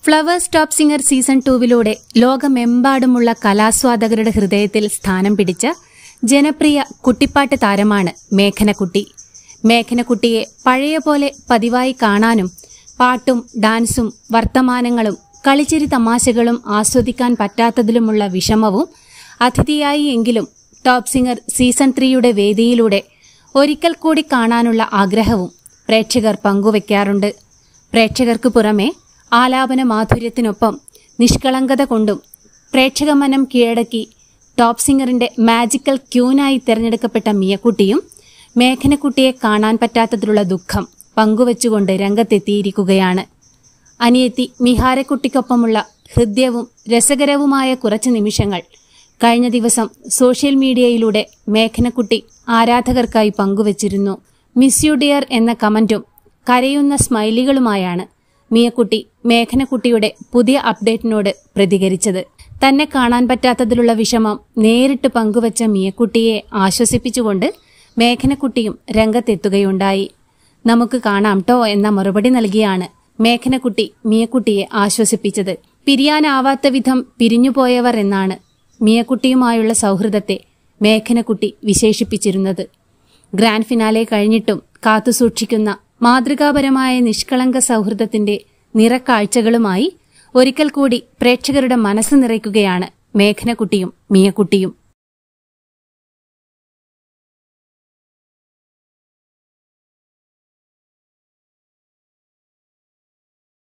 flowers top singer season ടൂവിലൂടെ ലോകമെമ്പാടുമുള്ള കലാസ്വാദകരുടെ ഹൃദയത്തിൽ സ്ഥാനം പിടിച്ച ജനപ്രിയ കുട്ടിപ്പാട്ട് താരമാണ് മേഘനക്കുട്ടി മേഘനക്കുട്ടിയെ പഴയ പോലെ പതിവായി കാണാനും പാട്ടും ഡാൻസും വർത്തമാനങ്ങളും കളിച്ചിരി തമാശകളും ആസ്വദിക്കാൻ പറ്റാത്തതിലുമുള്ള വിഷമവും അതിഥിയായി എങ്കിലും ടോപ്പ് സിംഗർ സീസൺ ത്രീയുടെ വേദിയിലൂടെ ഒരിക്കൽ കൂടി കാണാനുള്ള ആഗ്രഹവും പ്രേക്ഷകർ പങ്കുവയ്ക്കാറുണ്ട് പ്രേക്ഷകർക്ക് പുറമെ ആലാപന മാധുര്യത്തിനൊപ്പം നിഷ്കളങ്കത കൊണ്ടും പ്രേക്ഷക മനം കീഴടക്കി ടോപ്പ് സിംഗറിന്റെ മാജിക്കൽ ക്യൂനായി തിരഞ്ഞെടുക്കപ്പെട്ട മിയക്കുട്ടിയും മേഘനക്കുട്ടിയെ കാണാൻ പറ്റാത്തതിലുള്ള ദുഃഖം പങ്കുവച്ചുകൊണ്ട് രംഗത്തെത്തിയിരിക്കുകയാണ് അനിയത്തി മിഹാരക്കുട്ടിക്കൊപ്പമുള്ള ഹൃദ്യവും രസകരവുമായ കുറച്ച് നിമിഷങ്ങൾ കഴിഞ്ഞ ദിവസം സോഷ്യൽ മീഡിയയിലൂടെ മേഘനക്കുട്ടി ആരാധകർക്കായി പങ്കുവച്ചിരുന്നു മിസ് യു ഡിയർ എന്ന കമന്റും കരയുന്ന സ്മൈലികളുമായാണ് മിയക്കുട്ടി മേഘനക്കുട്ടിയുടെ പുതിയ അപ്ഡേറ്റിനോട് പ്രതികരിച്ചത് തന്നെ കാണാൻ പറ്റാത്തതിലുള്ള വിഷമം നേരിട്ട് പങ്കുവച്ച മിയക്കുട്ടിയെ ആശ്വസിപ്പിച്ചുകൊണ്ട് മേഘനക്കുട്ടിയും രംഗത്തെത്തുകയുണ്ടായി നമുക്ക് കാണാം ട്ടോ എന്ന മറുപടി നൽകിയാണ് മേഘനക്കുട്ടി മിയക്കുട്ടിയെ ആശ്വസിപ്പിച്ചത് പിരിയാനാവാത്ത വിധം പിരിഞ്ഞുപോയവർ എന്നാണ് മിയക്കുട്ടിയുമായുള്ള സൗഹൃദത്തെ മേഘനക്കുട്ടി വിശേഷിപ്പിച്ചിരുന്നത് ഗ്രാൻഡ് ഫിനാലെ കഴിഞ്ഞിട്ടും കാത്തുസൂക്ഷിക്കുന്ന മാതൃകാപരമായ നിഷ്കളങ്ക സൗഹൃദത്തിന്റെ നിറക്കാഴ്ചകളുമായി ഒരിക്കൽ കൂടി പ്രേക്ഷകരുടെ മനസ്സ് നിറയ്ക്കുകയാണ് മേഘനക്കുട്ടിയും മിയക്കുട്ടിയും